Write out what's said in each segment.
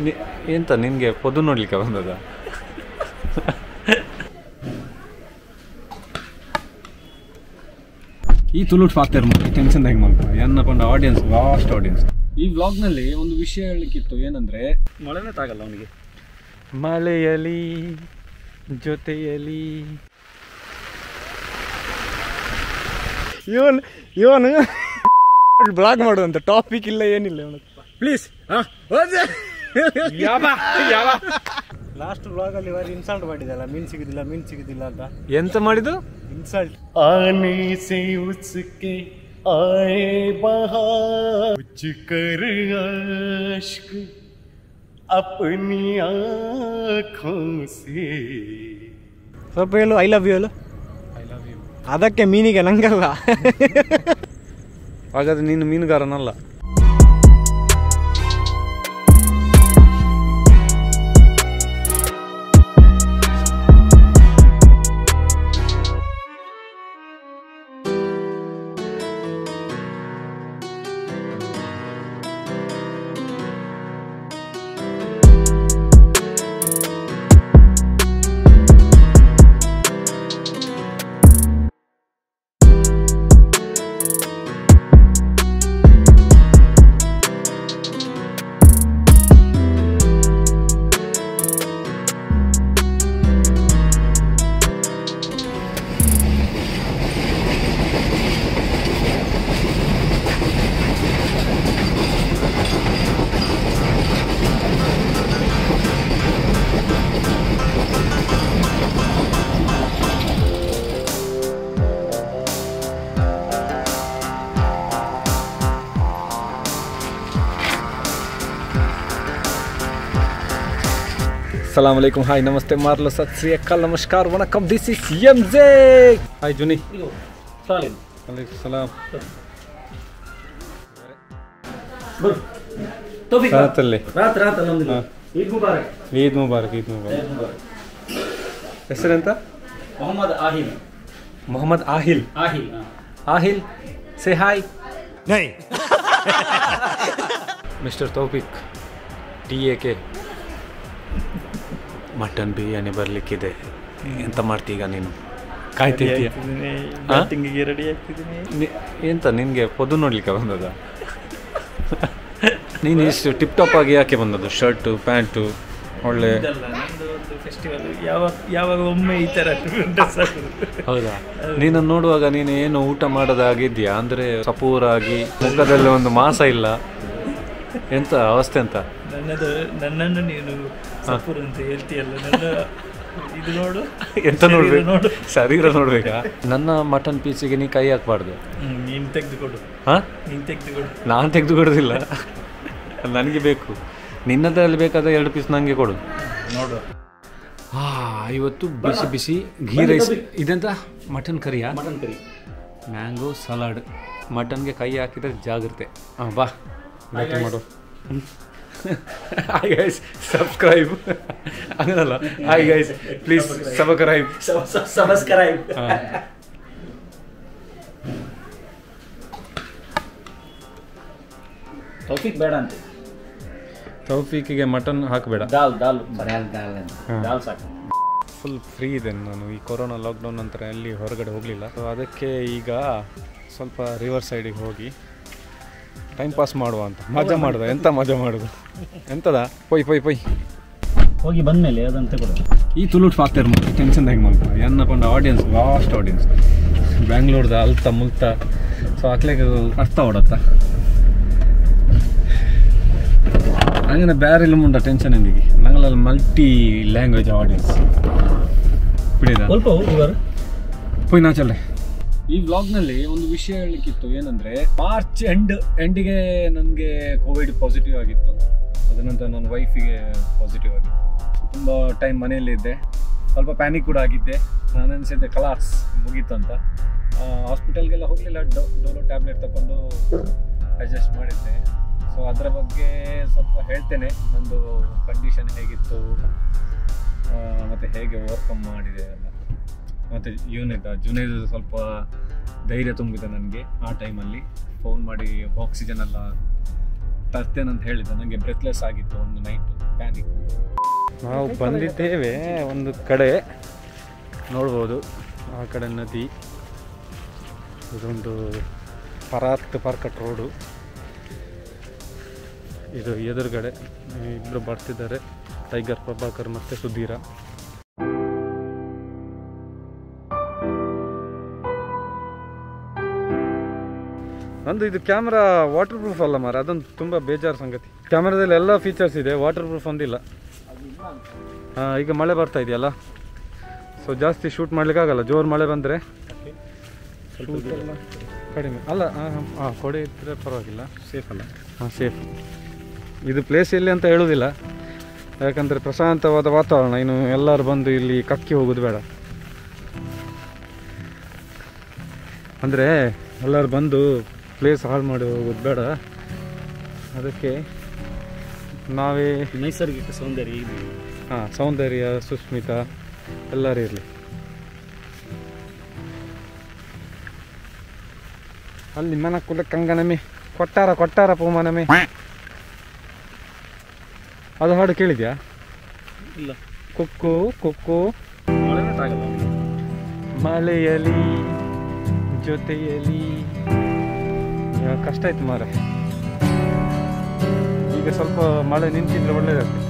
ನಿ- ಎಂತ ನಿನಗೆ ಪೊದು ನೋಡ್ಲಿಕ್ಕೆ ಬಂದದ ಈ ತುಳುಟ್ ಫಾಕ್ತರ್ ಮಾಡಿ ಟೆನ್ಷನ್ ಹೆಂಗೆ ಮಾಡ್ಕೊ ಎನ್ನ ಪಂಡ ಆಡಿಯನ್ಸ್ ಲಾಸ್ಟ್ ಆಡಿಯನ್ಸ್ ಈ ವ್ಲಾಗ್ನಲ್ಲಿ ಒಂದು ವಿಷಯ ಹೇಳಲಿಕ್ಕಿತ್ತು ಏನಂದ್ರೆ ಮಳೆನೇ ತಾಗಲ್ಲ ಅವನಿಗೆ ಮಳೆಯಲಿ ಜೊತೆಯಲಿ ಇವನ್ ಇವನು ಬ್ಲಾಗ್ ಮಾಡುವಂತ ಟಾಪಿಕ್ ಇಲ್ಲ ಏನಿಲ್ಲ ಇವನು ಪ್ಲೀಸ್ ಲಾಸ್ಟ್ ಬ್ಲಾಗ್ ಅಲ್ಲಿ ಬಾರಿ ಇನ್ಸಲ್ಟ್ ಮಾಡಿದಲ್ಲ ಮೀನ್ ಸಿಗುದಿಲ್ಲ ಮೀನ್ ಸಿಗುದಿಲ್ಲ ಅಂತ ಎಂತ ಮಾಡಿದ್ದು ಇನ್ಸಲ್ಟ್ आने से उसके आए बहार कुछ कर आश्क अपनी आँखों से ಸ್ವಲ್ಪ ಹೇಳು ಐ ಲವ್ ಯು ಹೇಳು ಅದಕ್ಕೆ ಮೀನಿಗೆ ನಂಗಲ್ಲ ಹಾಗಾದ್ರೆ ನೀನು ಮೀನುಗಾರನಲ್ಲ ಸಲಾಮ್ ಅಲೈಕುಮ್ ಹಾಯ್ ನಮಸ್ತೆ ಮಾರ್ಲ ಸತ್ ಶ್ರೀ ಅಕ್ಕಲ್ ನಮಸ್ಕಾರ ವಣಕಂ this is M J hi ಜುನಿ ಅಲೈಕುಮ್ ಸಲಾಮ್ ಸಾತಲ್ಲಿ ರಾತ್ ರಾತ್ ನಮ್ದು ಹಾ. ಈದ್ ಮುಬಾರಕ್ ಈದ್ ಮುಬಾರಕ್ ಈದ್ ಮುಬಾರಕ್ ಹೆಸರೆಂತ Mohammed Aahil Mohammed Aahil Aahil Aahil say hi mister Taufiq T A K mutton biryani ಬರಲಿಕ್ಕಿದೆ ಎಂತ ಮಾಡ್ತೀಗ ನೀನು ಕಾಯ್ತಿದ್ದೀಯ ಬ್ಯಾಟಿಂಗಿಗೆ ರೆಡಿ ಆಗ್ತಿದ್ದೀನಿ ನಿ- ಎಂತ ನಿನಗೆ ಪೊದು ನೋಡ್ಲಿಕ್ಕೆ ಬಂದದ ನೀನು ಇಷ್ಟು ಟಿಪ್ ಟಾಪ್ ಆಗಿ ಯಾಕೆ ಬಂದದ್ದು ಶರ್ಟು ಪ್ಯಾಂಟು ಒಳ್ಳೆ ನಂದು ಒಂದು ಫೆಸ್ಟಿವಲ್ ಯಾವಾಗ ಯಾವಾಗ ಒಮ್ಮೆ ಈ ತರ ಡ್ರೆಸ್ ಹೌದಾ ನೀನನ್ನು ನೋಡುವಾಗ ನೀನು ಏನು ಊಟ ಮಾಡದಾಗಿದ್ಯಾ ಅಂದ್ರೆ ಸಪೂರಾಗಿ ಮುಖದಲ್ಲಿ ಒಂದು ಮಾಸ ಇಲ್ಲ ಎಂತ ಅವಸ್ಥೆ ಅಂತ ನನ್ನದು ನನ್ನನ್ನು ನೀನು ಸಪೂರ್ ಅಂತ ಹೇಳ್ತೀಯಲ್ಲ ನನ್ನ ಇದು ನೋಡು ಎಂತ ಶರೀರ ನೋಡ್ಬೇಕು ನೋಡು ಶರೀರ ನೋಡ್ಬೇಕಾ ನನ್ನ ಮಟನ್ ಪೀಸಿಗೆ ನೀ ಕೈ ಹಾಕ್ಬಾರ್ದು ಹ್ಮ್, ನೀನ್ ತೆಗೆದುಕೊಡು ಹಾ ನೀನ್ ತೆಗೆದುಕೊಡು ನಾನು ತೆಗೆದು ಕೊಡೋದಿಲ್ಲ ನನಗೆ ಬೇಕು ನಿನ್ನದ್ರಲ್ಲಿ ಬೇಕಾದ ಎರಡು ಪೀಸ್ ನನಗೆ ಕೊಡು ನೋಡು ಹಾ ಇವತ್ತು ಬಿಸಿ ಬಿಸಿ ಘೀ ರೈಸ್ ಇದೆಂತ ಮಟನ್ ಕರಿಯಾ ಮಟನ್ ಕರಿ ಮ್ಯಾಂಗೋ ಸಲಾಡ್ ಮಟನ್ಗೆ ಕೈ ಹಾಕಿದ್ರೆ ಜಾಗ್ರತೆ ಹಾಂ ಬಾ ಬೇಕಾ ಮಾಡು ಹಾಯ್ ಗೈಸ್ ಸಬ್ಸ್ಕ್ರೈಬ್ ಹಂಗಲ್ಲ ಹಾಯ್ ಗೈಸ್ ಪ್ಲೀಸ್ ಸಬ್ಸ್ಕ್ರೈಬ್ ಸಮಸ್ಕರಾಯ್ ತೌಫಿಕ್ ಬೇಡ ಅಂತ ತೌಫೀಕಿಗೆ ಮಟನ್ ಹಾಕಬೇಡ ದಾಲ್ ದಾಲ್ ದಾಲ್ ದಾಲ್ ದಾಲ್ ಸಾಕು ಫುಲ್ ಫ್ರೀ ಇದೆ ನಾನು ಈ ಕೊರೋನಾ ಲಾಕ್ಡೌನ್ ನಂತರ ಎಲ್ಲಿ ಹೊರಗಡೆ ಹೋಗಲಿಲ್ಲ ಸೊ ಅದಕ್ಕೆ ಈಗ ಸ್ವಲ್ಪ ರಿವರ್ ಸೈಡಿಗೆ ಹೋಗಿ ಟೈಮ್ ಪಾಸ್ ಮಾಡುವ ಅಂತ ಮಜಾ ಮಾಡುದ ಎಂತ ಮಜಾ ಮಾಡುದು ಎಂತದ ಪೊಯ್ ಪೊಯ್ ಪೊಯ್ ಹೋಗಿ ಬಂದ್ಮೇಲೆ ಅದನ್ನ ತಗೊಳ್ಳು ಈ ತುಳುಟ್ ಫಾಕ್ತರ್ ಮಾಡಿ ಟೆನ್ಷನ್ ಹೆಂಗೆ ಮಾಡ್ಕೊ ಎನ್ನ ಪಂಡ ಆಡಿಯನ್ಸ್ ಲಾಸ್ಟ್ ಆಡಿಯನ್ಸ್ ಬ್ಯಾಂಗ್ಳೂರ್ದ ಅಲ್ತ ಮುಲ್ತ ಸೊ ಅಕ್ಲೆಗೆ ಅರ್ಥ ಹೊಡತ್ತ അങ്ങനെ ಬೇರೆ ಇಲ್ಲ ಮುಂಡ ಟೆನ್ಷನ್ ಎಂದಿಗೆ ನಂಗಲಲ್ಲಿ ಮಲ್ಟಿ ಲ್ಯಾಂಗ್ವೇಜ್ ಆಡಿಯನ್ಸ್ ಬಿಡಿದ ಸ್ವಲ್ಪ ಹೋಗುವರು ಪೋಯ್ ನಾ ಚಲ್ಲೆ ಈ ವ್ಲಾಗ್ನಲ್ಲಿ ಒಂದು ವಿಷಯ ಹೇಳಲಿಕ್ಕಿತ್ತು ಏನಂದ್ರೆ ಮಾರ್ಚ್ ಎಂಡ್ ಎಂಡಿಗೆ ನನಗೆ ಕೋವಿಡ್ ಪಾಸಿಟಿವ್ ಆಗಿತ್ತು ಅದನಂತರ ನನ್ನ ವೈಫಿಗೆ ಪಾಸಿಟಿವ್ ಆಗಿತ್ತು ತುಂಬ ಟೈಮ್ ಮನೆಯಲ್ಲಿದ್ದೆ ಸ್ವಲ್ಪ ಪ್ಯಾನಿಕ್ ಕೂಡ ಆಗಿದ್ದೆ ನಾನು ಅನಿಸಿದ್ದೆ ಕಲಾಸ್ ಮುಗೀತು ಅಂತ ಹಾಸ್ಪಿಟಲ್ಗೆಲ್ಲ ಹೋಗಲಿಲ್ಲ ಡೋಲೋ ಟ್ಯಾಬ್ಲೆಟ್ ತಗೊಂಡು ಅಡ್ಜಸ್ಟ್ ಮಾಡಿದ್ದೆ ಸೊ ಅದರ ಬಗ್ಗೆ ಸ್ವಲ್ಪ ಹೇಳ್ತೇನೆ ನಂದು ಕಂಡೀಷನ್ ಹೇಗಿತ್ತು ಆ, ಮತ್ತೆ ಹೇಗೆ ಓವರ್ಕಮ್ ಮಾಡಿದೆ ಎಲ್ಲ ಮತ್ತು ಯೂನಿಟ್ ಜುನೇದ್ ಸ್ವಲ್ಪ ಧೈರ್ಯ ತುಂಬಿದೆ ನನಗೆ ಆ ಟೈಮಲ್ಲಿ ಫೋನ್ ಮಾಡಿ ಆಕ್ಸಿಜನ್ ಎಲ್ಲ ತರ್ತೇನೆ ಅಂತ ಹೇಳಿದ್ದೆ ನನಗೆ ಬ್ರೆತ್ಲೆಸ್ ಆಗಿತ್ತು ಒಂದು ನೈಟ್ ಪ್ಯಾನಿಕ್ ನಾವು ಬಂದಿದ್ದೇವೆ ಒಂದು ಕಡೆ ನೋಡ್ಬೋದು ಆ ಕಡೆ ನದಿ ಇದೊಂದು ಪರಾತ್ ಪಾರ್ಕಟ್ ರೋಡು ಇದು ಎದುರುಗಡೆ ಇಬ್ಬರು ಬರ್ತಿದ್ದಾರೆ ಟೈಗರ್ ಪ್ರಭಾಕರ್ ಮತ್ತು ಸುಧೀರ ನಂದು ಇದು ಕ್ಯಾಮ್ರಾ ವಾಟರ್ ಪ್ರೂಫ್ ಅಲ್ಲ ಮಾರ ಅದೊಂದು ತುಂಬ ಬೇಜಾರು ಸಂಗತಿ ಕ್ಯಾಮ್ರಾದಲ್ಲಿ ಎಲ್ಲ ಫೀಚರ್ಸ್ ಇದೆ ವಾಟರ್ ಪ್ರೂಫ್ ಒಂದಿಲ್ಲ ಹಾಂ ಈಗ ಮಳೆ ಬರ್ತಾ ಇದೆಯಲ್ಲ ಸೊ ಜಾಸ್ತಿ ಶೂಟ್ ಮಾಡ್ಲಿಕ್ಕಾಗಲ್ಲ ಜೋರು ಮಳೆ ಬಂದರೆ ಕಡಿಮೆ ಅಲ್ಲ ಹಾಂ ಕೊಡೆ ಇದ್ದರೆ ಪರವಾಗಿಲ್ಲ ಸೇಫ್ ಅಲ್ಲ ಹಾಂ ಸೇಫ್ ಇದು ಪ್ಲೇಸ್ ಎಲ್ಲಿ ಅಂತ ಹೇಳೋದಿಲ್ಲ ಯಾಕಂದರೆ ಪ್ರಶಾಂತವಾದ ವಾತಾವರಣ ಇನ್ನು ಎಲ್ಲರೂ ಬಂದು ಇಲ್ಲಿ ಕಕ್ಕಿ ಹೋಗೋದು ಬೇಡ ಅಂದರೆ ಎಲ್ಲರೂ ಬಂದು ಪ್ಲೇಸ್ ಹಾಳು ಮಾಡಿ ಹೋಗೋದು ಬೇಡ ಅದಕ್ಕೆ ನಾವೇ ನೈಸರ್ಗಿಕ ಸೌಂದರ್ಯ ಇದೆ ಹಾಂ ಸೌಂದರ್ಯ ಸುಸ್ಮಿತ ಎಲ್ಲರೂ ಇರಲಿ ಅಲ್ಲಿ ಮನ ಕುಲ ಕಂಗನಮೆ ಕೊಟ್ಟಾರ ಕೊಟ್ಟಾರ ಪೂಮನಮೆ ಅದು ಹಾಡು ಕೇಳಿದ್ಯಾ ಇಲ್ಲ ಕುಕ್ಕು ಕುಕ್ಕು ಮಳೆನೇ ಆಗಲ್ಲ ಮಳೆಯಲಿ ಜೊತೆಯಲಿ ಯಾ, ಕಷ್ಟ ಆಯ್ತು ಮಾರೆ ಈಗ ಸ್ವಲ್ಪ ಮಳೆ ನಿಂತಿದ್ರೆ ಒಳ್ಳೇದಾಗ್ತಿತ್ತು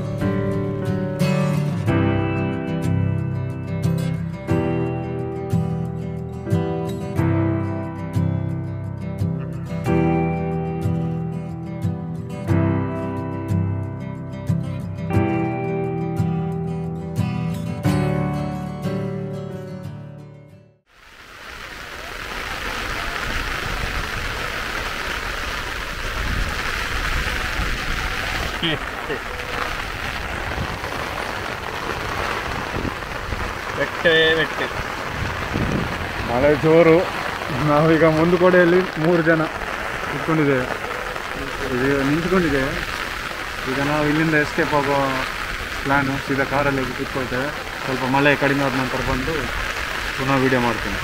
ಬೆಟ್ಟವೇ ಬೆಟ್ಟ ಮಳೆ ಜೋರು ನಾವೀಗ ಮುಂದುಕೋಡೆಯಲ್ಲಿ ಮೂರು ಜನ ಇಟ್ಕೊಂಡಿದ್ದೇವೆ ಇದು ನಿಂತ್ಕೊಂಡಿದ್ದೇವೆ ಈಗ ನಾವು ಇಲ್ಲಿಂದ ಎಸ್ಕೇಪ್ ಆಗೋ ಪ್ಲ್ಯಾನು ಸೀದಾ ಕಾರಲ್ಲಿ ಹೋಗಿ ಕೂತ್ಕೊಳ್ತೇವೆ ಸ್ವಲ್ಪ ಮಳೆ ಕಡಿಮೆ ಆದ ನಂತರ ಬಂದು ಪುನಃ ವಿಡಿಯೋ ಮಾಡ್ತೀನಿ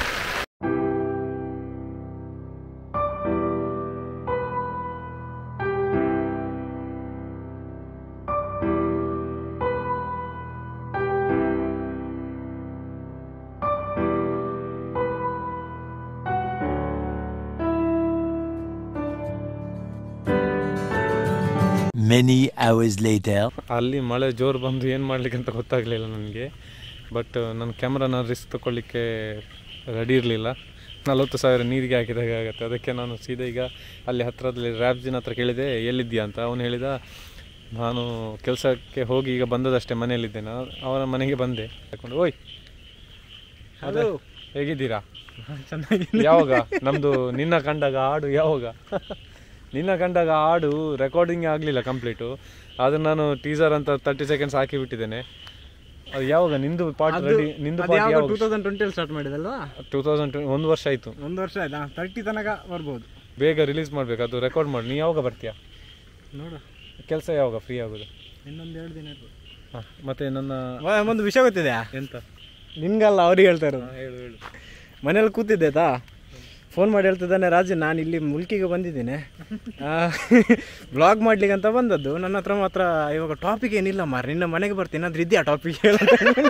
Many hours later. ಅಲ್ಲಿ ಮಳೆ ಜೋರು ಬಂದು ಏನು ಮಾಡ್ಲಿಕ್ಕೆ ಅಂತ ಗೊತ್ತಾಗಲಿಲ್ಲ ನನಗೆ ಬಟ್ ನನ್ನ ಕ್ಯಾಮ್ರಾನ ರಿಸ್ಕ್ ತಗೊಳ್ಳಿಕ್ಕೆ ರೆಡಿ ಇರಲಿಲ್ಲ ನಲವತ್ತು ಸಾವಿರ ನೀರಿಗೆ ಹಾಕಿದಾಗ ಆಗುತ್ತೆ ಅದಕ್ಕೆ ನಾನು ಸೀದಾ ಈಗ ಅಲ್ಲಿ ಹತ್ರದಲ್ಲಿ ರ್ಯಾಬ್ಜಿನ ಹತ್ರ ಕೇಳಿದೆ ಎಲ್ಲಿದ್ದೀಯಾ ಅಂತ ಅವನು ಹೇಳಿದ ನಾನು ಕೆಲಸಕ್ಕೆ ಹೋಗಿ ಈಗ ಬಂದದಷ್ಟೇ ಮನೆಯಲ್ಲಿದ್ದೇನೆ ಅವನ ಮನೆಗೆ ಬಂದೆ ತಗೊಂಡು ಓಯ್ ಅದೇ ಹೇಗಿದ್ದೀರಾ ಚೆನ್ನಾಗಿ ಯಾವಾಗ ನಮ್ಮದು ನಿನ್ನ ಕಂಡಾಗ ಹಾಡು ಯಾವಾಗ ನಿನ್ನ ಕಂಡಾಗ ಹಾಡು ರೆಕಾರ್ಡಿಂಗ್ ಆಗಲಿಲ್ಲ ಕಂಪ್ಲೀಟು ಅದನ್ನ ನಾನು ಟೀಸರ್ ಅಂತ ತರ್ಟಿ ಸೆಕೆಂಡ್ಸ್ ಹಾಕಿ ಬಿಟ್ಟಿದ್ದೇನೆ ಅದು ಯಾವಾಗ ನಿಂದು ಪಾರ್ಟ್ ರೆಡಿ ನಿಂದು ಪಾರ್ಟ್ ಟೂ ಯಾವಾಗ ತೌಸಂಡ್ ಟ್ವೆಂಟಿಯಲ್ಲಿ ಸ್ಟಾರ್ಟ್ ಮಾಡಿದಲ್ವಾ ಟೂ ತೌಸಂಡ್ ಒಂದು ವರ್ಷ ಆಯಿತು ಒಂದು ವರ್ಷ ಆಯ್ತಾ ತರ್ಟಿ ತನಕ ಬರ್ಬೋದು ಬೇಗ ರಿಲೀಸ್ ಮಾಡಬೇಕು ಅದು ರೆಕಾರ್ಡ್ ಮಾಡಿ ನೀ ಯಾವಾಗ ಬರ್ತೀಯಾ ನೋಡು ಕೆಲಸ ಯಾವಾಗ ಫ್ರೀ ಆಗೋದು ಇನ್ನೊಂದು ಎರಡು ದಿನ ಇರ್ಬೋದು ಹಾಂ ಮತ್ತೆ ನನ್ನ ವ- ಒಂದು ವಿಷಯ ಗೊತ್ತಿದೆ ಎಂತ ನಿನ್ಗಲ್ಲ ಅವ್ರಿಗೆ ಹೇಳ್ತಾ ಇರೋದು ಹೇಳು ಹೇಳು ಮನೇಲಿ ಕೂತಿದ್ದೆ ತಾ ಫೋನ್ ಮಾಡಿ ಹೇಳ್ತಿದ್ದಾನೆ ರಾಜು ನಾನು ಇಲ್ಲಿ ಮುಲ್ಕಿಗೆ ಬಂದಿದ್ದೇನೆ ಬ್ಲಾಗ್ ಮಾಡ್ಲಿಕ್ಕೆ ಅಂತ ಬಂದದ್ದು ನನ್ನ ಹತ್ರ ಮಾತ್ರ ಇವಾಗ ಟಾಪಿಕ್ ಏನಿಲ್ಲ ಮಾರ ನಿನ್ನ ಮನೆಗೆ ಬರ್ತೀನಿ ಅದ್ರ ಇದೆಯಾ ಟಾಪಿಕ್ ಹೇಳ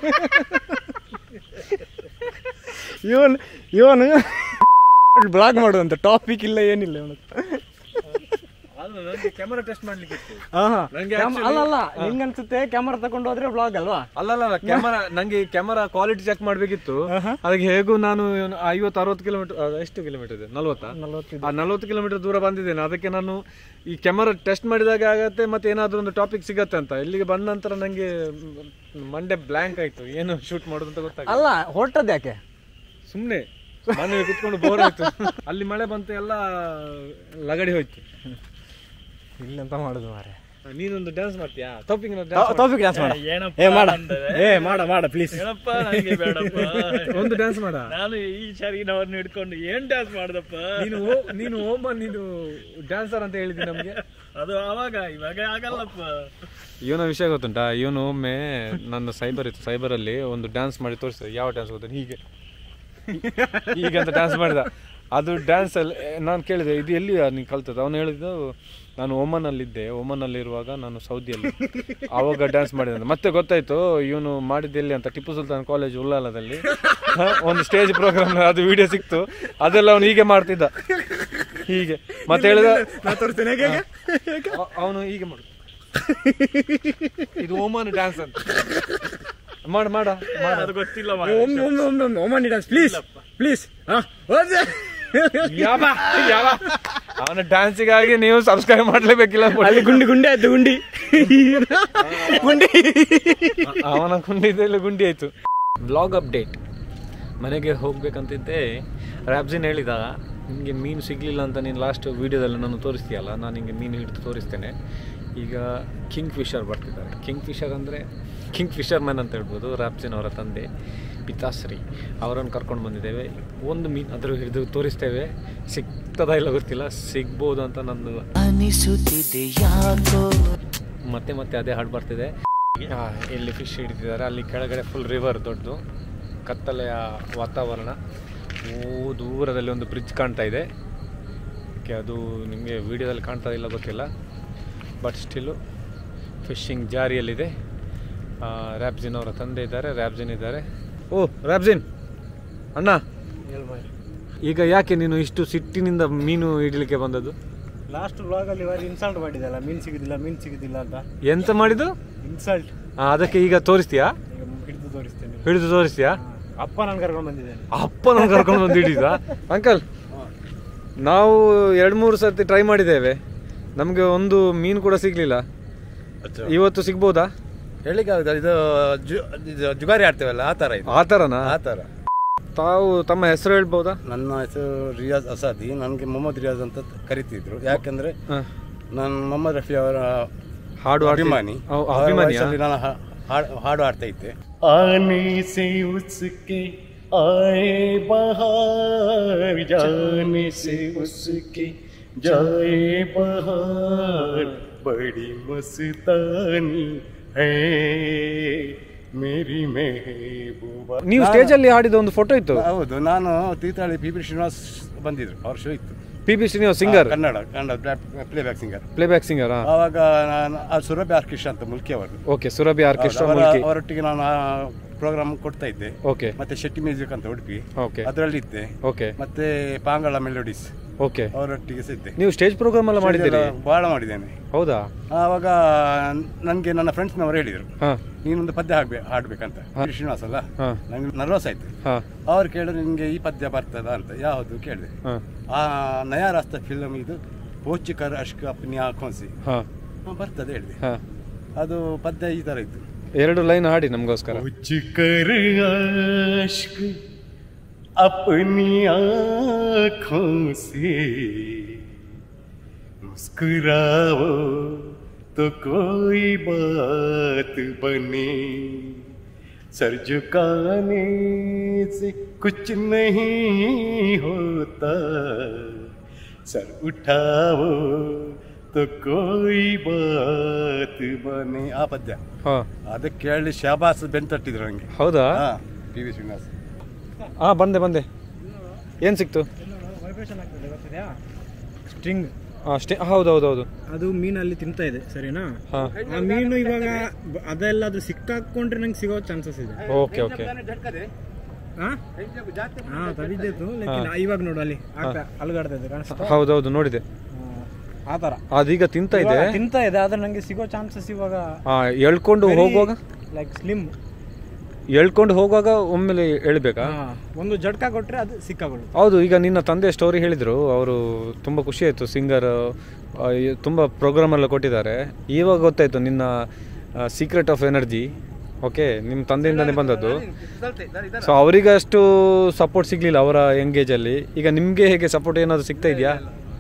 ಇವನ್ ಇವನು ಬ್ಲಾಗ್ ಮಾಡುವಂತ ಟಾಪಿಕ್ ಇಲ್ಲ ಏನಿಲ್ಲ ಇವನು ಕ್ಯಾಮರಾ ಟೆಸ್ಟ್ ಮಾಡ್ಲಿಕ್ಕೆ ನಂಗೆ ಅಲ್ಲ ಅಲ್ಲ ನಿಂಗೆ ಅನ್ಸುತ್ತೆ ಕ್ಯಾಮರಾ ತಗೊಂಡು ಹೋದ್ರೆ ಬ್ಲಾಗ್ ಅಲ್ವಾ ಅಲ್ಲಲ್ಲ ಕ್ಯಾಮರಾ ನಂಗೆ ಕ್ಯಾಮರಾ ಕ್ವಾಲಿಟಿ ಚೆಕ್ ಮಾಡ್ಬೇಕಿತ್ತು ಅದಕ್ಕೆ ಹೇಗೂ ನಾನು ಐವತ್ತು ಅರವತ್ತು ಕಿಲೋಮೀಟರ್ ಎಷ್ಟು ಕಿಲೋಮೀಟರ್ ಇದೆ ನಲ್ವತ್ತಾ ನಲ್ವತ್ತು ಆ ನಲ್ವತ್ತು ಕಿಲೋಮೀಟರ್ ದೂರ ಬಂದಿದ್ದೇನೆ ಅದಕ್ಕೆ ನಾನು ಈ ಕ್ಯಾಮರಾ ಟೆಸ್ಟ್ ಮಾಡಿದಾಗ ಆಗತ್ತೆ ಮತ್ತೆ ಏನಾದರೂ ಒಂದು ಟಾಪಿಕ್ ಸಿಗತ್ತೆ ಅಂತ ಇಲ್ಲಿಗೆ ಬಂದ ನಂತರ ನನಗೆ ಮಂಡೆ ಬ್ಲ್ಯಾಂಕ್ ಆಯ್ತು ಏನು ಶೂಟ್ ಮಾಡೋದು ಅಂತ ಗೊತ್ತಾಗ ಅಲ್ಲ ಹೊರಟದ್ದು ಯಾಕೆ ಸುಮ್ಮನೆ ಮನೇಲಿ ಕುತ್ಕೊಂಡು ಬೋರ್ ಆಯ್ತು ಅಲ್ಲಿ ಮಳೆ ಬಂತು ಎಲ್ಲ ಲಗಡಿ ಹೋಯ್ತು ಇಲ್ಲಂತ ಮಾಡುದು ಮಾರೆ ನೀನೊಂದು ಡ್ಯಾನ್ಸ್ ಮಾಡ್ತೀಯಾ ಟಾಪಿಕ್ ಟಾಪಿಕ್ ಡ್ಯಾನ್ಸ್ ಮಾಡ ಏನಪ್ಪ ಏ ಮಾಡ ಅಂದ್ರೆ? ಏ ಮಾಡ ಮಾಡ ಪ್ಲೀಸ್ ಏನಪ್ಪ ನನಗೆ ಬೇಡಪ್ಪ ಒಂದು ಡ್ಯಾನ್ಸ್ ಮಾಡ ನಾನು ಈ ಶರೀರವನ್ನು ಹಿಡ್ಕೊಂಡು ಏನ್ ಡ್ಯಾನ್ಸ್ ಮಾಡ್ದಪ್ಪ ನೀನು ಓ- ನೀನು ಓಮ ನೀನು ಡ್ಯಾನ್ಸರ್ ಅಂತ ಹೇಳಿದ್ದಿ ನಮ್ಗೆ ಅದು ಆವಾಗ ಇವಾಗ ಆಗಲ್ಲಪ್ಪ ಇವನ ವಿಷಯ ಗೊತ್ತುಂಟಾ ಇವನು ಒಮ್ಮೆ ನನ್ನ ಸೈಬರ್ ಇತ್ತು ಸೈಬರಲ್ಲಿ ಒಂದು ಡ್ಯಾನ್ಸ್ ಮಾಡಿ ತೋರಿಸಿದೆ ಯಾವ ಡ್ಯಾನ್ಸ್ ಗೊತ್ತ ಹೀಗೆ ಹೀಗೆ ಅಂತ ಡ್ಯಾನ್ಸ್ ಮಾಡಿದ ಅದು ಡ್ಯಾನ್ಸ್ ಅಲ್ಲಿ ನಾನು ಕೇಳಿದೆ ಇದು ಎಲ್ಲಿ ನೀನು ಕಲ್ತದ್ದು ಅವನು ಹೇಳಿದ್ದು ನಾನು ಓಮನಲ್ಲಿದ್ದೆ ಓಮನಲ್ಲಿರುವಾಗ ನಾನು ಸೌದಿಯಲ್ಲಿ ಆವಾಗ ಡ್ಯಾನ್ಸ್ ಮಾಡಿದೆ ಮತ್ತೆ ಗೊತ್ತಾಯ್ತು ಇವನು ಮಾಡಿದ್ದೆಲ್ಲಿ ಅಂತ ಟಿಪ್ಪು ಸುಲ್ತಾನ್ ಕಾಲೇಜ್ ಉಲ್ಲಾಲದಲ್ಲಿ ಹ, ಒಂದು ಸ್ಟೇಜ್ ಪ್ರೋಗ್ರಾಮ್ ಅದು ವಿಡಿಯೋ ಸಿಕ್ತು ಅದೆಲ್ಲ ಅವನು ಹೀಗೆ ಮಾಡ್ತಿದ್ದ ಹೀಗೆ ಮತ್ತೆ ಹೇಳಿದ ತೋರಿಸ್ತೇನೆ ಹೇಗೆ ಅವನು ಹೀಗೆ ಮಾಡು ಇದು ಓಮನ್ ಡ್ಯಾನ್ಸ್ ಅಂತ ಮಾಡ ಮಾಡ ಮಾಡ ಅದು ಗೊತ್ತಿಲ್ಲ ಒಮ್ಮೆ ಒಮ್ಮೆ ಒಮ್ಮೆ ಒಮ್ಮೆ ಒಮ್ಮೆ ಡಾನ್ಸ್ ಪ್ಲೀಸ್ ಪ್ಲೀಸ್ ಹಾಂ ಯಾವ ಯಾವ ಅವನ ಡ್ಯಾನ್ಸಿಗಾಗಿ ನೀವು ಸಬ್ಸ್ಕ್ರೈಬ್ ಮಾಡ್ಲೇಬೇಕಿಲ್ಲ ಅಲ್ಲಿ ಗುಂಡಿ ಗುಂಡಿ ಆಯ್ತು ಗುಂಡಿ ಗುಂಡಿ ಅವನ ಗುಂಡಿದಲ್ಲಿ ಗುಂಡಿ ಆಯ್ತು ಬ್ಲಾಗ್ ಅಪ್ಡೇಟ್ ಮನೆಗೆ ಹೋಗ್ಬೇಕಂತಿದ್ದೆ ರ್ಯಾಬ್ಸಿನ್ ಹೇಳಿದ ನಿಮಗೆ ಮೀನು ಸಿಗಲಿಲ್ಲ ಅಂತ ನೀನು ಲಾಸ್ಟ್ ವೀಡಿಯೋದಲ್ಲಿ ನಾನು ತೋರಿಸ್ತೀಯಲ್ಲ ನಾನು ನಿಮಗೆ ಮೀನು ಹಿಡಿದು ತೋರಿಸ್ತೇನೆ ಈಗ ಕಿಂಗ್ ಫಿಶರ್ ಬರ್ತಿದ್ದಾರೆ ಕಿಂಗ್ ಫಿಶರ್ ಅಂದರೆ ಕಿಂಗ್ ಫಿಶರ್ ಮ್ಯಾನ್ ಅಂತ ಹೇಳ್ಬೋದು ರ್ಯಾಬ್ಸಿನ್ ಅವರ ತಂದೆ ಪಿತಾಶ್ರೀ ಅವರನ್ನು ಕರ್ಕೊಂಡು ಬಂದಿದ್ದೇವೆ ಒಂದು ಮೀನು ಅದ್ರ ಹಿಡಿದು ತೋರಿಸ್ತೇವೆ ಸಿಗ್ತದಾ ಇಲ್ಲ ಗೊತ್ತಿಲ್ಲ ಸಿಗ್ಬೋದು ಅಂತ ನಂದು ಅನಿಸುತ್ತಿದೆ ಯಾಕೋ ಮತ್ತೆ ಮತ್ತೆ ಅದೇ ಹಾಡು ಬರ್ತಿದೆ ಆ, ಇಲ್ಲಿ ಫಿಶ್ ಹಿಡಿತಿದ್ದಾರೆ ಅಲ್ಲಿ ಕೆಳಗಡೆ ಫುಲ್ ರಿವರ್ ದೊಡ್ಡದು ಕತ್ತಲೆಯ ವಾತಾವರಣ ಓ ದೂರದಲ್ಲಿ ಒಂದು ಬ್ರಿಡ್ಜ್ ಕಾಣ್ತಾ ಇದೆ ಓಕೆ ಅದು ನಿಮಗೆ ವಿಡಿಯೋದಲ್ಲಿ ಕಾಣ್ತಾ ಇಲ್ಲ ಗೊತ್ತಿಲ್ಲ ಬಟ್ ಸ್ಟಿಲ್ಲು ಫಿಶಿಂಗ್ ಜಾರಿಯಲ್ಲಿದೆ ಆ, ರ್ಯಾಬ್ಜಿನ್ ಅವರ ತಂದೆ ಇದ್ದಾರೆ ರ್ಯಾಬ್ಜಿನ್ ಇದ್ದಾರೆ ಓ ರ್ಯಾಬ್ಜಿನ್ ಅಣ್ಣ ಈಗ ಯಾಕೆ ನೀನು ಇಷ್ಟು ಸಿಟ್ಟಿನಿಂದ ಮೀನು ಹಿಡಿಲಿಕ್ಕೆ ಬಂದದ್ದು ಲಾಸ್ಟ್ ವ್ಲಾಗಲ್ಲಿ ಇವರು ಇನ್ಸಲ್ಟ್ ಮಾಡಿದಲ್ಲ ಮೀನು ಸಿಗುದಿಲ್ಲ ಮೀನು ಸಿಗುದಿಲ್ಲ ಅಂತ ಎಂತ ಮಾಡಿದ್ದು ಇನ್ಸಲ್ಟ್ ಆ, ಅದಕ್ಕೆ ಈಗ ತೋರಿಸ್ತೀಯಾ ಈಗ ಹಿಡಿದು ತೋರಿಸ್ತೇನೆ ಹಿಡಿದು ತೋರಿಸ್ತೀಯಾ ಅಪ್ಪ ನಾನು ಕರ್ಕೊಂಡು ಬಂದಿದ್ದೇನೆ ಅಪ್ಪ ನಾನು ಕರ್ಕೊಂಡು ಬಂದು ಹಿಡಿದ ಅಂಕಲ್ ನಾವು ಎರಡು ಮೂರು ಸರ್ತಿ ಟ್ರೈ ಮಾಡಿದ್ದೇವೆ ನಮಗೆ ಒಂದು ಮೀನು ಕೂಡ ಸಿಗ್ಲಿಲ್ಲ ಇವತ್ತು ಸಿಗ್ಬೋದಾ ಹೇಳಿಕ್ಕೆ ಆಗುದಿಲ್ಲ ಇದು ಜು- ಇದು ಜುಗಾರಿ ಆಡ್ತೇವಲ್ಲ ಆ ಥರ ಇದು ಆ ಥರನಾ ಆ ಥರ ತಾವು ತಮ್ಮ ಹೆಸರು ಹೇಳ್ಬೋದಾ ನನ್ನ ಹೆಸರು ರಿಯಾಜ್ ಅಸಾದಿ ನನಗೆ ಮೊಹಮ್ಮದ್ ರಿಯಾಜ್ ಅಂತ ಕರಿತಿದ್ರು ಯಾಕಂದ್ರೆ ಹ. ನಾನು ಮೊಹಮ್ಮದ್ ರಫಿ ಅವರ ಹಾಡು ಆಡ್ತಿ- ಅಭಿಮಾನಿ ಅವ್- ಅವರ ಅಭಿಮಾನಿಯಾ? ವಯಸ್ಸಲ್ಲಿ ನಾನು ಹಾ- ಹಾಡ್- ಹಾಡು ಆಡ್ತಾ ಇದ್ದೆ आने से उसके आए बहार जाने से उसके जाए बहार बड़ी मस्तानी है मेरी महबूबा ನೀವು ಸ್ಟೇಜಲ್ಲಿ ಆಡಿದ ಒಂದು ಫೋಟೋ ಇತ್ತು ಹೌದು ನಾನು ತೀರ್ಥಹಳ್ಳಿ ಪಿ ಪಿ ಶ್ರೀನಿವಾಸ್ ಬಂದಿದ್ರು ಅವ್ರ ಶೋ ಇತ್ತು P B Srinivas singer Kannada Kannada playback singer playback singer ಆವಾಗ ನಾನು ಆ ಸುರಭಿ ಆರ್ಕೆಸ್ಟ್ರಾ ಅಂತ ಮುಲ್ಕಿ ಅವರು ಓಕೆ ಸುರಭಿ ಆರ್ಕೆಸ್ಟ್ರಾ ಅವರ- ಮುಲ್ಕಿ ಅವರೊಟ್ಟಿಗೆ ನಾನು ಪ್ರೋಗ್ರಾಮ್ ಕೊಡ್ತಾ ಇದ್ದೆ ಓಕೆ ಮತ್ತೆ ಶೆಟ್ಟಿ ಮ್ಯೂಸಿಕ್ ಅಂತ ಉಡುಪಿ ಓಕೆ ಅದರಲ್ಲಿ ಇದ್ದೆ ಓಕೆ ಮತ್ತೆ ಪಾಂಗಳ ಮೆಲೋಡಿಸ್ ಓಕೆ ಅವರೊಟ್ಟಿಗೆ ಸಹ ಇದ್ದೆ ನೀವು ಸ್ಟೇಜ್ ಪ್ರೋಗ್ರಾಮ್ ಎಲ್ಲ ಮಾಡಿದ್ದೀರಿ ಬಹಳ ಮಾಡಿದ್ದೇನೆ ಹೌದಾ ಆವಾಗ ನನಗೆ ನನ್ನ ಫ್ರೆಂಡ್ಸ್ನವರು ಹೇಳಿದರು ಹಾ ನೀನೊಂದು ಪದ್ಯ ಹಾಡ್ಬೇ ಹಾಡ್ಬೇಕಂತ ಶ್ರೀನಿವಾಸ್ ಅಲ್ಲ ಹಾ. ನಂಗೆ ನರ್ವಸ್ ಆಯ್ತು ಹಾ ಅವ್ರು ಕೇಳಿದ್ರು ನಿಮಗೆ ಈ ಪದ್ಯ ಬರ್ತದ ಅಂತ ಯಾವುದು ಕೇಳಿದೆ ಹಾ ಆ ನಯಾ ರಾಸ್ತ ಫಿಲ್ಮ್ ಇದು ಪೋಚಿಕರ್ ಅಶ್ಕ ಅಪ್ನಿ ಆಖೋನ್ಸಿ ಹಾ ಬರ್ತದೆ ಹೇಳಿದೆ ಹಾ ಅದು ಪದ್ಯ ಈ ಥರ ಇತ್ತು ಎರಡು ಲೈನ್ ಹಾಡಿ ನಮಗೋಸ್ಕರ कुछ कर आश्क अपनी आँखों से मुस्कुराओ तो कोई बात बने सर झुकाने से कुछ नहीं होता सर उठाओ तो कोई बात बने ಆ ಪದ್ಯ ಹಾ ಅದಕ್ಕೆ ಕೇಳಿ ಶಾಬಾಸ್ ಬೆನ್ ತಟ್ಟಿದ್ರು ನನಗೆ ಹೌದಾ ಹಾ ಪಿ ವಿ ಶ್ರೀನಿವಾಸ್ ಹಾ ಬಂದೆ ಬಂದೆ ಏನು ಸಿಕ್ತು ವೈಬ್ರೇಷನ್ ಆಗ್ತದೆ ಗೊತ್ತಿದೆಯಾ ಸ್ಟ್ರಿಂಗ್ ಅಷ್ಟೇ ಹೌದು ಹೌದು ಹೌದು ಅದು ಮೀನಲ್ಲಿ ತಿಂತಾ ಇದೆ ಸರಿನಾ ಹಾ ಆ ಮೀನು ಇವಾಗ ಬ- ಅದೆಲ್ಲಾದ್ರೂ ಸಿಕ್ಕಾಕೊಂಡ್ರೆ ನಂಗೆ ಸಿಗೋ ಚಾನ್ಸಸ್ ಇದೆ ಓಕೆ ಓಕೆ ಹಾ ಹಾ ತಡಿದ್ದೇತು ಲೇಕಿನ್ ಇವಾಗ ನೋಡು ಅಲ್ಲಿ ಆಗ್ತಾ ಅಲ್ಗಾಡ್ತಾ ಇದೆ ಕಾಣಿಸ್ತಾ ಹೌದೌದು ನೋಡಿದೆ ಆ ತರ ಅದೀಗ ತಿಂತ ಇದೆ ಇವಾಗ ತಿಂತಾ ಇದೆ ಆದ್ರೆ ನಂಗೆ ಸಿಗೋ ಚಾನ್ಸಸ್ ಇವಾಗ ಹಾ ಎಳ್ಕೊಂಡು ಹೋಗುವಾಗ ಲೈಕ್ ಸ್ಲಿಮ್ ಎಳ್ಕೊಂಡು ಹೋಗುವಾಗ ಒಮ್ಮೆಲೆ ಎಳ್ಬೇಕಾ ಒಂದು ಜಡ್ಕ ಕೊಟ್ರೆ ಅದು ಸಿಕ್ಕಾಕೊಳ್ಳುತ್ತೆ ಹೌದು ಈಗ ನಿನ್ನ ತಂದೆ ಸ್ಟೋರಿ ಹೇಳಿದರು ಅವರು ತುಂಬ ಖುಷಿ ಆಯಿತು ಸಿಂಗರ್ ತುಂಬ ಪ್ರೋಗ್ರಾಮ್ ಎಲ್ಲ ಕೊಟ್ಟಿದ್ದಾರೆ ಇವಾಗ ಗೊತ್ತಾಯಿತು ನಿನ್ನ ಸೀಕ್ರೆಟ್ ಆಫ್ ಎನರ್ಜಿ ಓಕೆ ನಿಮ್ಮ ತಂದೆಯಿಂದನೇ ಬಂದದ್ದು ಸೊ ಅವರಿಗೆ ಅಷ್ಟು ಸಪೋರ್ಟ್ ಸಿಗಲಿಲ್ಲ ಅವರ ಎಂಗೇಜಲ್ಲಿ ಈಗ ನಿಮಗೆ ಹೇಗೆ ಸಪೋರ್ಟ್ ಏನಾದರೂ ಸಿಗ್ತಾ ಇದೆಯಾ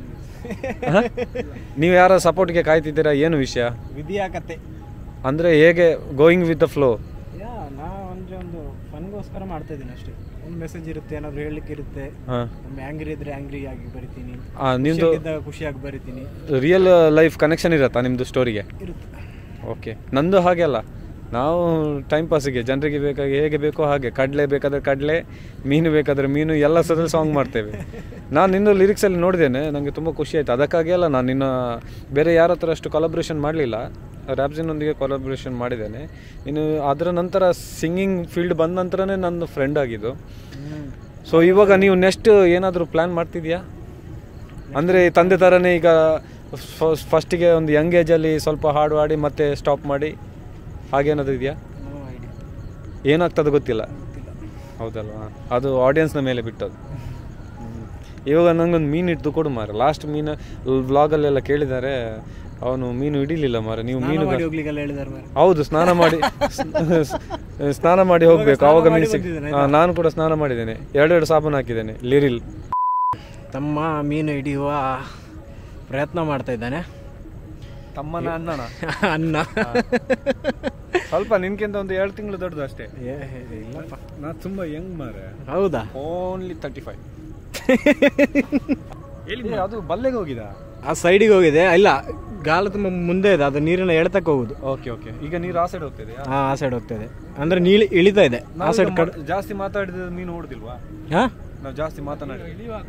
ನೀವು ಯಾರ ಸಪೋರ್ಟ್ಗೆ ಕಾಯ್ತಿದ್ದೀರಾ ಏನು ವಿಷಯ ವಿಧಿಯ ಕತೆ ಅಂದರೆ ಹೇಗೆ going with the flow yeah ನಾ ಒಂದು ಒಂದು ಫನ್ಗೋಸ್ಕರ ಮಾಡ್ತಾ ಇದ್ದೀನಿ ಅಷ್ಟೇ ಒಂದು ಮೆಸೇಜ್ ಇರುತ್ತೆ ಏನಾದ್ರು ಹೇಳಲಿಕ್ಕೆ ಇರುತ್ತೆ ಹಾಂ ಒಮ್ಮೆ ಆಂಗ್ರಿ ಇದ್ರೆ ಆಂಗ್ರಿ ಆಗಿ ಬರಿತೀನಿ ನಿಮ್ಮದು ಖುಷಿಯಾಗಿದ್ದಾಗ ಖುಷಿಯಾಗಿ ಬರಿತೀನಿ ರಿಯಲ್ ಲೈಫ್ ಕನೆಕ್ಷನ್ ಇರತ್ತಾ ನಿಮ್ಮದು ಸ್ಟೋರಿಗೆ ಇರುತ್ತೆ ಓಕೆ ನಂದು ಹಾಗೆ ಅಲ್ಲ ನಾವು ಟೈಮ್ ಪಾಸಿಗೆ ಜನರಿಗೆ ಬೇಕಾಗಿ ಹೇಗೆ ಬೇಕೋ ಹಾಗೆ ಕಡಲೆ ಬೇಕಾದರೆ ಕಡಲೆ ಮೀನು ಬೇಕಾದರೆ ಮೀನು ಎಲ್ಲ ಸದ ಸಾಂಗ್ ಮಾಡ್ತೇವೆ ನಾನು ನಿನ್ನ ಲಿರಿಕ್ಸಲ್ಲಿ ನೋಡಿದ್ದೇನೆ ನನಗೆ ತುಂಬ ಖುಷಿ ಆಯಿತು ಅದಕ್ಕಾಗಿ ಅಲ್ಲ ನಾನು ನಿನ್ನ ಬೇರೆ ಯಾರ ಹತ್ರ ಅಷ್ಟು ಕೊಲಾಬ್ರೇಷನ್ ಮಾಡಲಿಲ್ಲ ರ್ಯಾಬ್ಸಿನೊಂದಿಗೆ ಕೊಲಾಬ್ರೇಷನ್ ಮಾಡಿದ್ದೇನೆ ಇನ್ನು ಅದರ ನಂತರ ಸಿಂಗಿಂಗ್ ಫೀಲ್ಡ್ ಬಂದ ನಂತರನೇ ನನ್ನ ಫ್ರೆಂಡ್ ಆಗಿದ್ದು ಸೊ ಇವಾಗ ನೀವು ನೆಕ್ಸ್ಟ್ ಏನಾದರೂ ಪ್ಲ್ಯಾನ್ ಮಾಡ್ತಿದ್ಯಾ ಅಂದರೆ ತಂದೆ ಥರನೇ ಈಗ ಫಸ್ಟಿಗೆ ಒಂದು ಯಂಗ್ ಏಜಲ್ಲಿ ಸ್ವಲ್ಪ ಹಾಡು ಹಾಡಿ ಮತ್ತೆ ಸ್ಟಾಪ್ ಮಾಡಿ ಹಾಗೇನಾದ್ರು ಇದೆಯಾ ಏನಾಗ್ತದೆ ಗೊತ್ತಿಲ್ಲ ಹೌದಲ್ವಾ ಅದು ಆಡಿಯನ್ಸ್ನ ಮೇಲೆ ಬಿಟ್ಟದ್ದು ಹ್ಮ್. ಇವಾಗ ನಂಗೊಂದು ಮೀನು ಹಿಡ್ದು ಕೊಡು ಮಾರ ಲಾಸ್ಟ್ ಮೀನು ವ್ಲಾಗಲ್ಲೆಲ್ಲ ಕೇಳಿದ್ದಾರೆ ಅವನು ಮೀನು ಹಿಡಿಲಿಲ್ಲ ಮಾರ ನೀವು ಮೀನು ಮಾಡಿ ಹೋಗ್ಲಿಕ್ಕೆಲ್ಲ ಹೇಳಿದಾರೆ ಮಾರ್ರೆ. ಹೌದು ಸ್ನಾನ ಮಾಡಿ ಸ್ನಾನ ಮಾಡಿ ಹೋಗ್ಬೇಕು ಸ್ನಾನ ಅವಾಗ ಮಾಡಿ ಮೀನು ಸಿಕ್ ಬಂದಿದ್ದೇನೆ, ಹಾ, ನಾನು ಕೂಡ ಸ್ನಾನ ಮಾಡಿದ್ದೇನೆ ಎರಡೆರಡು ಸಾಬೂನು ಹಾಕಿದ್ದೇನೆ ಲಿರಿಲ್ ತಮ್ಮ ಮೀನು ಹಿಡಿಯುವ ಪ್ರಯತ್ನ ಮಾಡ್ತಾ ಇದ್ದಾನೆ ತಮ್ಮನ ಅಣ್ಣನ ಅನ್ನ ಸ್ವಲ್ಪ ನಿನ್ಕಿಂತ ಒಂದು ಎರಡು ತಿಂಗಳು ದೊಡ್ಡದು ಅಷ್ಟೇ ಏ, ಇಲ್ಲಪ್ಪ ನಾ ತುಂಬಾ ಯಂಗ್ ಮಾರೆ ಹೌದಾ ಓನ್ಲಿ ತರ್ಟಿ ಫೈವ್ ಅದು ಬಲ್ಲೆಗೆ ಹೋಗಿದ ಆ ಸೈಡಿಗೆ ಹೋಗಿದೆ ಇಲ್ಲ ಗಾಲ ತುಂಬ ಮುಂದೆ ಇದೆ ಅದು ನೀರಿನ ಎಳೆತಕ್ಕೆ ಹೋಗುದು ಓಕೆ ಓಕೆ ಈಗ ನೀರು ಆ ಸೈಡ್ ಹೋಗ್ತಿದೆಯಾ ಹಾ ಆ ಸೈಡ್ ಹೋಗ್ತಾ ಇದೆ ಅಂದ್ರೆ ನೀಳಿ ಇಳಿತಾ ಇದೆ ಆ ಸೈಡ್ ಕಡ್ ಜಾಸ್ತಿ ಮಾತಾಡಿದ ಮೀನು ಓಡುದಿಲ್ವಾ ಹಾ ನಾವು ಜಾಸ್ತಿ ಮಾತನಾಡಿ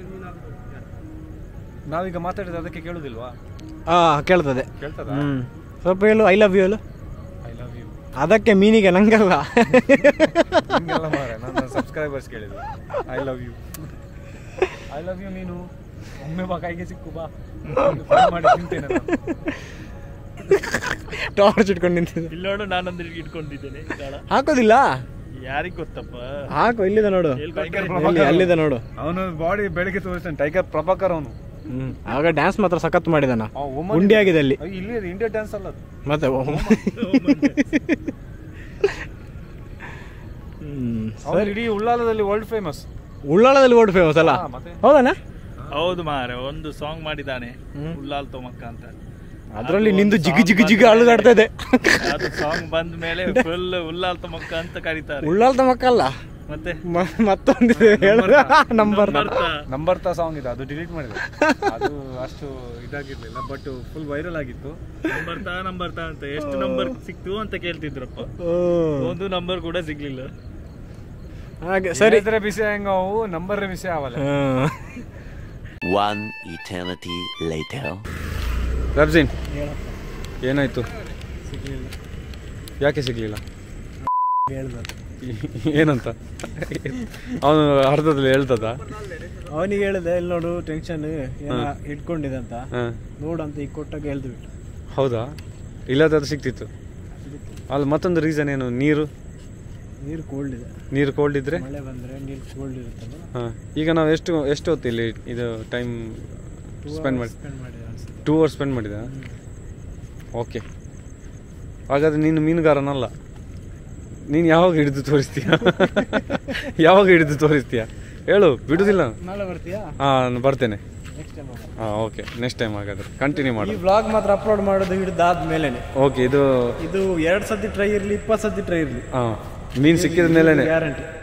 ನಾವೀಗ ಮಾತಾಡಿದ ಅದಕ್ಕೆ ಕೇಳುದಿಲ್ವಾ ಹಾ ಕೇಳ್ತದೆ ಕೇಳ್ತದ ಹ್ಮ್ ಸ್ವಲ್ಪ ಹೇಳು ಐ ಲವ್ ಯು ಹೇಳು ಐ ಲವ್ ಯು ಅದಕ್ಕೆ ಮೀನಿಗೆ ನಂಗಲ್ಲ ಹಿಂಗೆಲ್ಲ ಮಾರೆ ನನ್ನ ಸಬ್ಸ್ಕ್ರೈಬರ್ಸ್ ಕೇಳಿದ್ರು I love you I love you ನೀನು ಒಮ್ಮೆ ಬಾ ಕೈಗೆ ಸಿಕ್ಕು ಬಾ Fry ಮಾಡಿ ತಿಂತೇನೆ ನಾನು. ಟಾರ್ಚ್ ಇಟ್ಕೊಂಡು ನಿಂತಿದೆ ಇಲ್ಲಿ ನೋಡು ನಾನೊಂದು ಇಟ್ಕೊಂಡಿದ್ದೇನೆ ಗಾಳ ಹಾಕೋದಿಲ್ಲ ಯಾರಿಗ್ ಗೊತ್ತಪ್ಪ ಹಾಕು ಇಲ್ಲಿದೆ ನೋಡು ಹೇಳ್ಕೊಡ್ತೀನಿ. ಇಲ್ಲಿ, ಅಲ್ಲಿದೆ ನೋಡು ಅವನು ಬಾಡಿ ಬೆಳಗ್ಗೆ ತೋರಿಸ್ತಾನೆ ಟೈಗರ್ ಪ್ರಭಾಕರ್ ಅವನು ಹ್ಮ್ ಆಗ ಡ್ಯಾನ್ಸ್ ಮಾತ್ರ ಸಖತ್ ಮಾಡಿದಾನ ಗುಂಡಿ ಆಗಿದೆ ಅಲ್ಲಿ ಇಲ್ಲಿ ಇಂಡಿಯಾ ಡ್ಯಾನ್ಸ್ ಅಲ್ಲ ಅದು ಮತ್ತೆ ಹ್ಮ್ ಅವನು ಇಡೀ ಉಳ್ಳಾಲದಲ್ಲಿ ವರ್ಲ್ಡ್ ಫೇಮಸ್ ಉಳ್ಳಾಳದಲ್ಲಿ ಓಡ್ ಫೇಮಸ್ ಅಲ್ಲ ಮತ್ತೆ ಹೌದಣ್ಣ ಹೌದು ಮಾರೆ ಒಂದು ಸಾಂಗ್ ಮಾಡಿದ್ದಾನೆ ಉಲ್ಲಾಲ್ ತೊಮಕ್ಕ ಅಂತ ಅದ್ರಲ್ಲಿ ನಿಂದು ಜಿಗಿ ಜಿಗಿ ಜಿಗಿ ಅಳುದಾಡ್ತಾ ಇದೆ ಅದು ಸಾಂಗ್ ಬಂದ ಮೇಲೆ ಫುಲ್ ಉಲ್ಲಾಲ್ ತೊಮಕ್ಕ ಅಂತ ಕರೀತಾರೆ ಉಳ್ಳಾಲ್ದ ಮಕ್ಕಲ್ಲ ಮತ್ತೆ ಮ- ಮತ್ತೊಂದಿದೆ ನಂಬರ್ ಬರ್ತಾ ನಂಬರ್ ತ ಸಾಂಗ್ ಇದೆ ಅದು ಡಿಲೀಟ್ ಮಾಡಿದೆ ಅದು ಅಷ್ಟು ಇದಾಗಿರ್ಲಿಲ್ಲ ಬಟ್ ಫುಲ್ ವೈರಲ್ ಆಗಿತ್ತು ನಂಬರ್ ತಾ ನಂಬರ್ ತಾ ಅಂತ ಎಷ್ಟು ನಂಬರ್ ಸಿಕ್ತು ಅಂತ ಕೇಳ್ತಿದ್ರಪ್ಪ ಒಂದು ನಂಬರ್ ಕೂಡ ಸಿಗ್ಲಿಲ್ಲ ಹಾಗೆ ಸರಿ ಇದ್ರೆ ಬಿಸಿ ಹೆಂಗ ಅವು ನಂಬರ್ ಬಿಸಿ ಅವಲ್ಲ ಹ್ಮ್. One eternity later. ರಬ್ಜಿನ್ ಏನಾಯ್ತು ಯಾಕೆ ಸಿಗ್ಲಿಲ್ಲ ಏನಂತ ಅವನು ಅರ್ಧದಲ್ಲಿ ಹೇಳ್ತದ ಅವನಿಗೆ ಹೇಳಿದೆ ಇಲ್ಲಿ ನೋಡು ಟೆನ್ಷನ್ ಏನ ಇಟ್ಕೊಂಡಿದೆ ಅಂತ ಹಾ. ನೋಡು ಅಂತ ಈಗ ಕೊಟ್ಟಾಗ ಹೇಳ್ದು ಬಿಟ್ಟು ಹೌದಾ ಇಲ್ಲದಾದ್ರೆ ಸಿಕ್ತಿತ್ತು ಅಲ್ಲಿ ಮತ್ತೊಂದು ರೀಸನ್ ಏನು ನೀರು ನೀರು ಕೋಲ್ಡ್ ಇದೆ ನೀರು ಕೋಲ್ಡ್ ಇದ್ರೆ ಮಳೆ ಬಂದ್ರೆ ನೀರು ಕೋಲ್ಡ್ ಇರುತ್ತಲ್ಲ ಹಾಂ ಈಗ ನಾವು ಎಷ್ಟು ಎಷ್ಟು ಹೊತ್ತು ಇಲ್ಲಿ ಇದು ಟೈಮ್ ಸ್ಪೆಂಡ್ ಮಾಡಿ ಸ್ಪೆಂಡ್ ಮಾಡಿದೆ ಅನ್ಸುತ್ತೆ ಟೂ ಅವರ್ಸ್ ಸ್ಪೆಂಡ್ ಮಾಡಿದ ಓಕೆ ಹಾಗಾದ್ರೆ ನೀನು ಮೀನುಗಾರನಲ್ಲ ನೀನು ಯಾವಾಗ ಹಿಡಿದು ತೋರಿಸ್ತೀಯ ಯಾವಾಗ ಹಿಡಿದು ತೋರಿಸ್ತೀಯ ಹೇಳು ಬಿಡುದಿಲ್ಲ ನಾಳೆ ಬರ್ತೀಯಾ ಹಾಂ ನಾನು ಬರ್ತೇನೆ ನೆಕ್ಸ್ಟ್ ಟೈಮ್ ಹಾಂ ಓಕೆ ನೆಕ್ಸ್ಟ್ ಟೈಮ್ ಹಾಗಾದ್ರೆ ಕಂಟಿನ್ಯೂ ಈ ಮಾಡು ವ್ಲಾಗ್ ಮಾತ್ರ ಅಪ್ಲೋಡ್ ಮಾಡೋದು ಹಿಡಿದಾದ್ಮೇಲೆನೆ ಓಕೆ ಇದು ಇದು ಎರಡು ಸತಿ ಟ್ರೈ ಇರಲಿ ಇಪ್ಪತ್ತು ಸತಿ ಟ್ರೈ ಇರಲಿ ಹಾಂ ಮೀನು ಸಿಕ್ಕಿದ ಮೇಲೇ ಗ್ಯಾರಂಟಿ